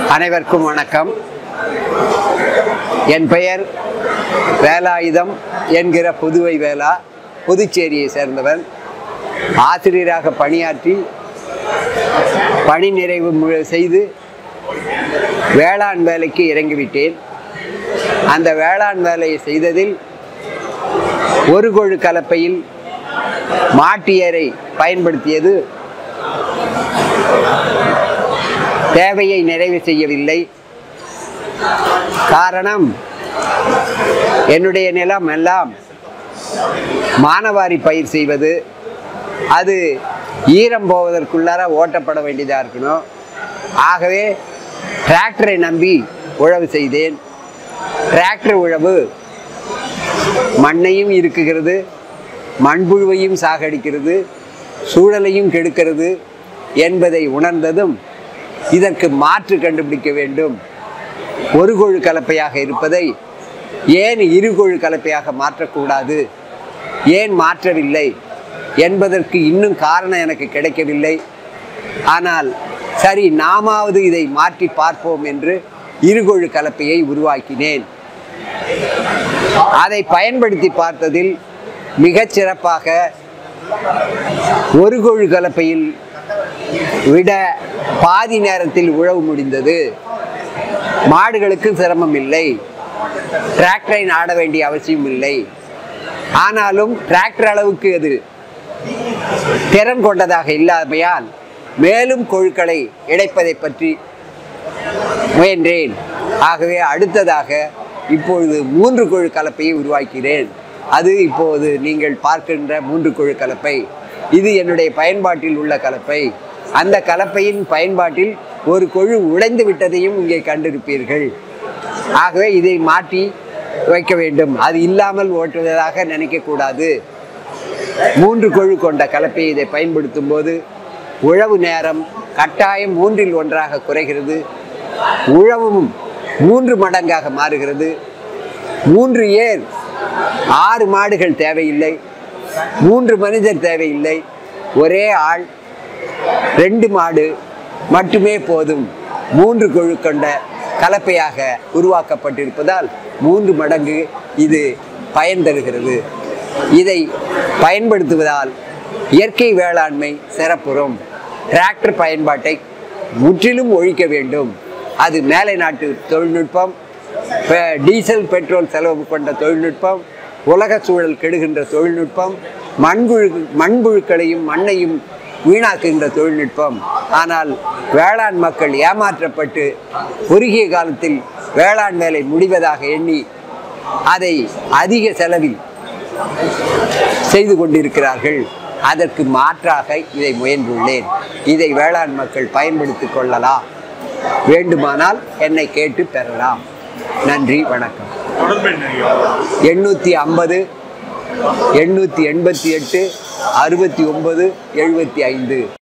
அனைவருக்கும் வணக்கம் என் பெயர் வேலாயுதம் என்கிற புதுவை வேலா புதுச்சேரியை சேர்ந்தவன் ஆசிரியராக பணியாற்றி பணி நிறைவு மு- செய்து வேளாண் வேலைக்கு இறங்கிவிட்டேன் அந்த வேளாண் வேலையை செய்ததில் ஒரு கொழு கலப்பையில் மாட்டியரை பயன்படுத்தியது தேவையை நிறைவு செய்யவில்லை காரணம் என்னுடைய நிலம் எல்லாம் மானவாரி பயிர் செய்வது அது ஈரம் போவதற்குள்ளார ஓட்டப்பட வேண்டியதாக இருக்கணும் ஆகவே டிராக்டரை நம்பி உழவு செய்தேன் டிராக்டர் உழவு மண்ணையும் இருக்குகிறது மண்புழுவையும் சாகடிக்கிறது சூழலையும் கெடுக்கிறது என்பதை உணர்ந்ததும் இதற்கு மாற்று கண்டுபிடிக்க வேண்டும் ஒரு கொழு கலப்பையாக இருப்பதை ஏன் இரு கொழு கலப்பையாக மாற்றக்கூடாது ஏன் மாற்றவில்லை என்பதற்கு இன்னும் காரணம் எனக்கு கிடைக்கவில்லை ஆனால் சரி நாமாவது இதை மாற்றி பார்ப்போம் என்று இருகொழு கலப்பையை உருவாக்கினேன் அதை பயன்படுத்தி பார்த்ததில் மிகச் சிறப்பாக ஒரு கொழு கலப்பையில் விட பாதி நேரத்தில் உழவு முடிந்தது மாடுகளுக்கு சிரமம் இல்லை டிராக்டரை நாட வேண்டிய அவசியம் இல்லை ஆனாலும் டிராக்டர் அளவுக்கு அது திறன் கொண்டதாக இல்லாமையால் மேலும் கொழுக்களை இணைப்பதை பற்றி முயன்றேன் ஆகவே அடுத்ததாக இப்பொழுது மூன்று கொழு கலப்பையை உருவாக்கிறேன் அது இப்போது நீங்கள் பார்க்கின்ற மூன்று கொழு கலப்பை இது என்னுடைய பயன்பாட்டில் உள்ள கலப்பை அந்த கலப்பையின் பயன்பாட்டில் ஒரு கொழு உடைந்து விட்டதையும் இங்கே கண்டிருப்பீர்கள் ஆகவே இதை மாற்றி வைக்க வேண்டும் அது இல்லாமல் ஓட்டுவதாக நினைக்கக்கூடாது மூன்று கொழு கொண்ட கலப்பையை இதை பயன்படுத்தும் போது உழவு நேரம் கட்டாயம் மூன்றில் ஒன்றாக குறைகிறது உழவும் மூன்று மடங்காக மாறுகிறது மூன்று ஏர் ஆறு மாடுகள் தேவையில்லை மூன்று மனிதர் தேவையில்லை ஒரே ஆள் ரெண்டு மாடு மட்டுமே போதும் மூன்று கொழு கொண்ட கலப்பையாக உருவாக்கப்பட்டிருப்பதால் மூன்று மடங்கு இது பயன் தருகிறது இதை பயன்படுத்துவதால் இயற்கை வேளாண்மை சிறப்புறும் டிராக்டர் பயன்பாட்டை முற்றிலும் ஒழிக்க வேண்டும் அது மேலை நாட்டு தொழில்நுட்பம் பெ- டீசல் பெட்ரோல் செலவு கொண்ட தொழில்நுட்பம் உலக சூழல் கெடுகின்ற தொழில்நுட்பம் மண்புழு மண்புழுக்களையும் மண்ணையும் வீணாக்குகின்ற தொழில்நுட்பம் ஆனால் வேளாண் மக்கள் ஏமாற்றப்பட்டு குறுகிய காலத்தில் வேளாண் வேலை முடிவதாக எண்ணி அதை அதிக செலவில் செய்து கொண்டிருக்கிறார்கள் அதற்கு மாற்றாக இதை முயன்றுள்ளேன் இதை வேளாண் மக்கள் பயன்படுத்திக் கொள்ளலாம் வேண்டுமானால் என்னை கேட்டு பெறலாம் நன்றி வணக்கம் தொடர்பு என்ன ஐயா? எண்ணூற்றி ஐம்பது எண்ணூற்றி எண்பத்தி எட்டு அறுபத்தி ஒன்பது எழுபத்தி ஐந்து